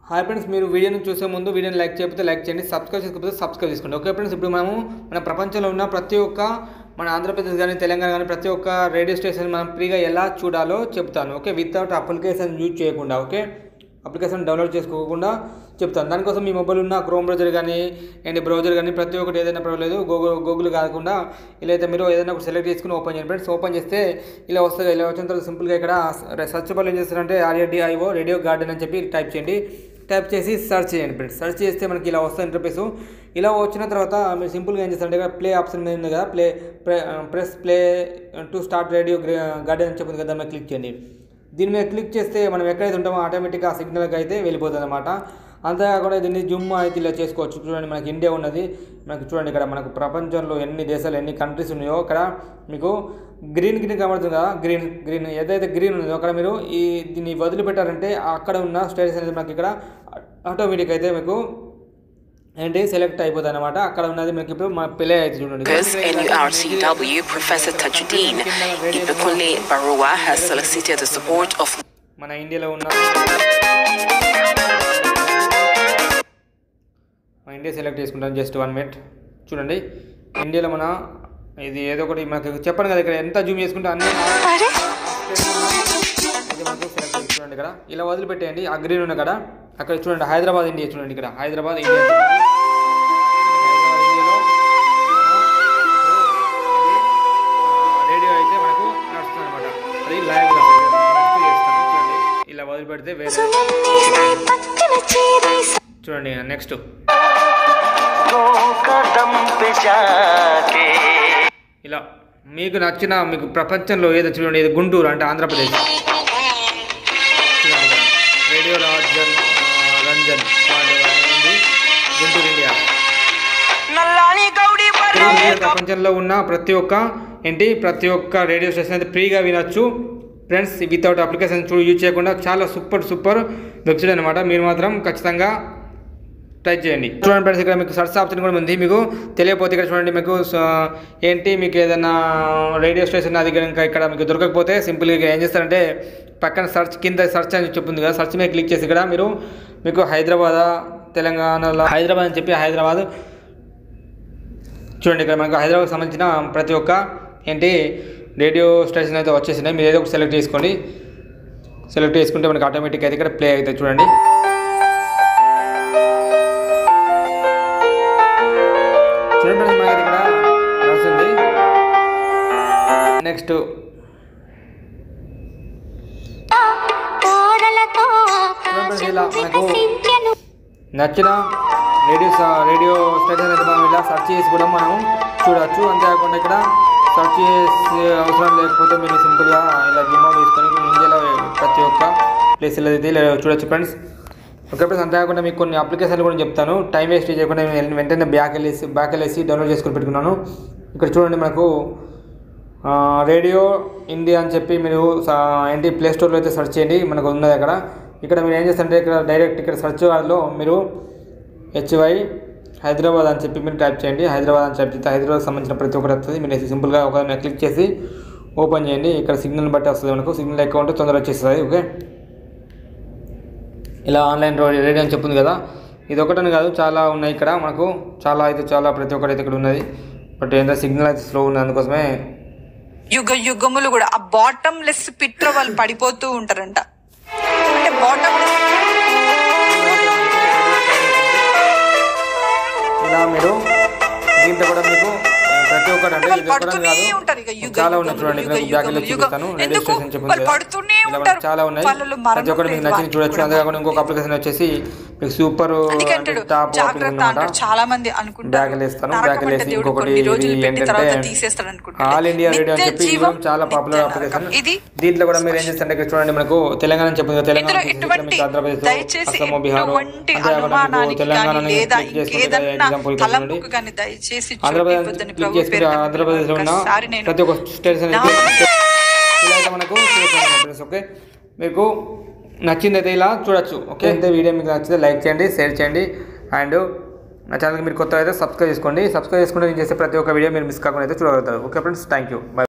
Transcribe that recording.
Hi friends మీరు వీడియోని చూసే ముందు వీడియోని లైక్ చేయకపోతే లైక్ చేయండి సబ్స్క్రైబ్ చేసుకోకపోతే సబ్స్క్రైబ్ చేసుకోండి ఓకే ఫ్రెండ్స్ ఇప్పుడు మనము మన ప్రపంచంలో ఉన్న ప్రతి ఒక్క మన ఆంధ్రప్రదేశ్ కానీ తెలంగాణ కానీ ప్రతి ఒక్క రేడియో స్టేషన్ మనం ఫ్రీగా ఎలా చూడాలో చెప్తాను ఓకే వితౌట్ అప్లికేషన్ యూజ్ చేయకుండా ఓకే అప్లికేషన్ డౌన్లోడ్ చేసుకోకుండా చెప్తాను దానికోసం మీ మొబైల్ ఉన్న క్రోమ్ బ్రౌజర్ కానీ అండ్ బ్రౌజర్ కానీ ప్రతి ఒక్కటి ఏదైనా పర్వాలేదు గూగుల్ గూగుల్ కాకుండా ఇలా అయితే మీరు ఏదైనా ఒకటి సెలెక్ట్ చేసుకుని ఓపెన్ చేయండి ఫ్రెండ్స్ ఓపెన్ చేస్తే ఇలా వస్తుంది ఇలా వచ్చిన తర్వాత సింపుల్గా ఇక్కడ సర్చ్ బాల్ ఏం చేస్తారంటే ఆర్ఏడిఐఓ రేడియో గార్డెన్ అని చెప్పి టైప్ చేయండి టైప్ చేసి సెర్చ్ చేయండి ఫ్రెండ్స్ సెర్చ్ చేస్తే మనకి ఇలా వస్తుంది ఇంటర్ఫేస్ ఇలా వచ్చిన తర్వాత మీరు సింపుల్గా ఏం చేస్తారంటే ఇక్కడ ప్లే ఆప్షన్ మీద ఉంది కదా play press play to start radio garden అని చెప్పింది కదా దాని మీద క్లిక్ చేయండి దీని మీద క్లిక్ చేస్తే మనం ఎక్కడైతే ఉంటామో ఆటోమేటిక్గా ఆ సిగ్నల్కి అయితే వెళ్ళిపోతుంది అనమాట అంతేకాకుండా దీన్ని జూమ్ అయితే ఇలా చేసుకోవచ్చు చూడండి మనకి ఇండియా ఉన్నది మనకి చూడండి ఇక్కడ మనకు ప్రపంచంలో ఎన్ని దేశాలు ఎన్ని కంట్రీస్ ఉన్నాయో ఇక్కడ మీకు గ్రీన్ గ్రీన్ కనబడుతుంది కదా గ్రీన్ గ్రీన్ ఏదైతే గ్రీన్ ఉందో అక్కడ మీరు ఈ దీన్ని వదిలిపెట్టారంటే అక్కడ ఉన్న స్టేటస్ అనేది మనకి ఇక్కడ ఆటోమేటిక్ అయితే మీకు ఏంటి సెలెక్ట్ అయిపోతుంది అనమాట అక్కడ ఉన్నది మీకు ఇప్పుడు మన ప్లే అయితే చూడండి Because NURCW Professor Tajuddin Ibekunle Barowa has solicited the support of మన ఇండియాలో ఉన్న మన ఇండియా సెలెక్ట్ చేసుకుంటాం జస్ట్ వన్ మినిట్ చూడండి ఇండియాలో మన ఇది ఏదో ఒకటి మనకు చెప్పను కదా ఇక్కడ ఎంత జూమ్ చేసుకుంటే అన్ని ఇది మనకు సెలెక్ట్ చేసి చూడండి ఇక్కడ ఇలా వదిలిపెట్టేయండి ఆ గ్రీన్ ఉన్న కదా అక్కడ చూడండి హైదరాబాద్ ఇండియా చూడండి ఇక్కడ హైదరాబాద్ ఇండియా చూడండి. హైదరాబాద్ ఇండియాలో మన రేడియో అయితే మనకు నడుస్తుంది అనమాట అది లైవ్ చేస్తాను చూడండి ఇలా వదిలిపెడితే వేరే చూడండి నెక్స్ట్ दो कदम पे जाके ఇలా మీకు నచ్చిన మీకు ప్రపంచంలో ఏదో చూడండి ఇది గుంటూరు అంటే ఆంధ్రప్రదేశ్ చూడండి ఇక్కడ. రేడియో రాజన్ ఆ, రంజన్ పాండే ఉంది గుంటూరు ఇండియా నల్లాని గౌడి ఇప్పుడు మీరు ప్రపంచంలో ఉన్న ప్రతి ఒక్క ఏంటి ప్రతి ఒక్క రేడియో స్టేషన్ అయితే ఫ్రీగా వినొచ్చు ఫ్రెండ్స్ వితౌట్ అప్లికేషన్ చూ యూజ్ చేయకుండా చాలా సూపర్ సూపర్ వెబ్సైట్ అనమాట మీరు మాత్రం ఖచ్చితంగా ట్రై చేయండి చూడండి ఫ్రెండ్స్ ఇక్కడ మీకు సర్చ్ ఆప్షన్ కూడా ఉంది మీకు తెలియకపోతే ఇక్కడ చూడండి మీకు స- ఏంటి మీకు ఏదైనా రేడియో స్టేషన్ అది కనుక ఇక్కడ మీకు దొరకకపోతే సింపుల్గా ఇక్కడ ఏం చేస్తారంటే పక్కన సర్చ్ కింద సర్చ్ అని చెప్తుంది కదా సర్చ్ మీద క్లిక్ చేసి ఇక్కడ మీరు మీకు హైదరాబాద్ తెలంగాణలో హైదరాబాద్ అని చెప్పి హైదరాబాద్ చూడండి ఇక్కడ మనకు హైదరాబాద్కి సంబంధించిన ప్రతి ఒక్క ఏంటి రేడియో స్టేషన్ అయితే వచ్చేసినాయి మీరు ఏదో ఒకటి సెలెక్ట్ చేసుకోండి సెలెక్ట్ చేసుకుంటే మనకి ఆటోమేటిక్ అయితే ఇక్కడ ప్లే అవుతుంది చూడండి చూడండి ఫ్రెండ్స్ మనకి ఇక్కడ వస్తుంది నెక్స్ట్ చూడండి ఇలా మనకు నచ్చిన రేడియో సా- రేడియో స్టేషన్ అయితే మనం ఇలా సెర్చ్ చేసి కూడా మనం చూడవచ్చు అంతేకాకుండా ఇక్కడ సెర్చ్ చేసే అవసరం లేకపోతే మీరు సింపుల్గా ఇలా జిమ్మో తీసుకొని ఇండియాలో ప్రతి ఒక్క ప్లేస్లో అయితే ఇలా చూడొచ్చు ఫ్రెండ్స్ ఓకే ఫ్రెండ్స్ అంతేకాకుండా మీకు కొన్ని అప్లికేషన్లు కూడా చెప్తాను టైం వేస్ట్ చేయకుండా నేను వెంటనే బ్యాక్ వెళ్ళేసి బ్యాక్ వెళ్ళేసి డౌన్లోడ్ చేసుకొని పెట్టుకున్నాను ఇక్కడ చూడండి మనకు ఆ, రేడియో ఇండియా అని చెప్పి మీరు సా- ఏంటి ప్లే స్టోర్లో అయితే సెర్చ్ చేయండి మనకు ఉన్నది అక్కడ ఇక్కడ మీరు ఏం చేస్తారంటే ఇక్కడ డైరెక్ట్ ఇక్కడ సెర్చ్ బార్లో మీరు హెచ్వై హైదరాబాద్ అని చెప్పి మీరు టైప్ చేయండి హైదరాబాద్ అని టైప్ చేస్తే హైదరాబాద్ సంబంధించిన ప్రతి ఒక్కటి వస్తుంది మీరు సింపుల్గా ఒక క్లిక్ చేసి ఓపెన్ చేయండి ఇక్కడ సిగ్నల్ బట్టి వస్తుంది మనకు సిగ్నల్ ఎక్కువ ఉంటే తొందరగా వచ్చేస్తుంది ఓకే ఇలా ఆన్లైన్ రో- రేడియో అని చెప్తుంది కదా ఇది ఒకటని కాదు చాలా ఉన్నాయి ఇక్కడ మనకు చాలా అయితే చాలా ప్రతి ఒక్కటి అయితే ఇక్కడ ఉన్నది బట్ ఏంటంటే సిగ్నల్ అయితే స్లో ఉంది అందుకోసమే యుగ యుగములు కూడా ఆ బాటమ్ లెస్ పిట్ర వాళ్ళు పడిపోతూ ఉంటారంట అంటే బాటమ్ ఇలా మీరు దీంట్లో కూడా మీకు ఆ, ప్రతి ఒక్కటి అంటే ఇది ఒకటి పడుతూనే కాదు ఉంటారు ఇక యుగ చాలా ఉన్నాయి యుగములు, చూడండి ఇక్కడ యుగ బ్యాక్ వెళ్ళి యుగములు, చూపిస్తాను యుగ- రేడియో ఎందుకు? స్టేషన్ చెప్పింది వాళ్ళు కదా. పడుతూనే ఇలా మనకు ఉంటారు. చాలా ఉన్నాయి వాళ్ళలో మరణం ప్రతి ఒక్కటి మీకు లేదు, నచ్చింది చూడొచ్చు వాళ్ళు అంతేకాకుండా ఇంకొక అప్లికేషన్ వచ్చేసి మీకు సూపర్ అందుకంటాడు టాప్ జాగ్రత్త అంటాడు చాలా మంది అనుకుంటారు బ్యాగులు వేస్తాను నరకం బ్యాగులు అంటే వేసి దేవుడు ఇంకొకటి కొన్ని రోజులు ఇది పెట్టి తర్వాత ఏంటంటే తీసేస్తాడు అనుకుంటాడు ఆల్ ఇండియా రేడియో అని నిత్య చెప్పి ఇది జీవం, కూడా చాలా పాపులర్ నిత్య అప్లికేషన్ నరకం. ఇది దీంట్లో కూడా మీరు ఏం చేస్తారంటే ఇక్కడ చూడండి మనకు తెలంగాణ అని చెప్పింది కదా, తెలంగాణ ఇందులో వచ్చేసి ఇక్కడ ఎటువంటి మీకు ఆంధ్రప్రదేశ్ దయచేసి అస్సాము బీహార్ ఎటువంటి అంతేకాకుండా మీకు అనుమానానికి తెలంగాణ కానీ లేదా ఇంకేదన్నా ఎగ్జాంపుల్ తలంపుకు కానీ దయచేసి ఆంధ్రప్రదేశ్ చూపివద్దని క్లిక్ ప్రభు చేసుకుంటే పేరున ఆంధ్రప్రదేశ్లో ఉన్న ఒక్కసారి నేను ప్రతి ఒక్క స్టేషన్ నా- ఇలా అయితే మనకు ఫ్రెండ్స్ ఓకే మీకు నచ్చింది అయితే ఇలా చూడొచ్చు ఓకే అయితే వీడియో మీకు నచ్చితే లైక్ చేయండి షేర్ చేయండి అండ్ నా ఛానల్కి మీరు కొత్త అయితే సబ్స్క్రైబ్ చేసుకోండి సబ్స్క్రైబ్ చేసుకుంటే నేను చేసే ప్రతి ఒక్క వీడియో మీరు మిస్ కాకుండా అయితే చూడగలుగుతారు okay friends thank you by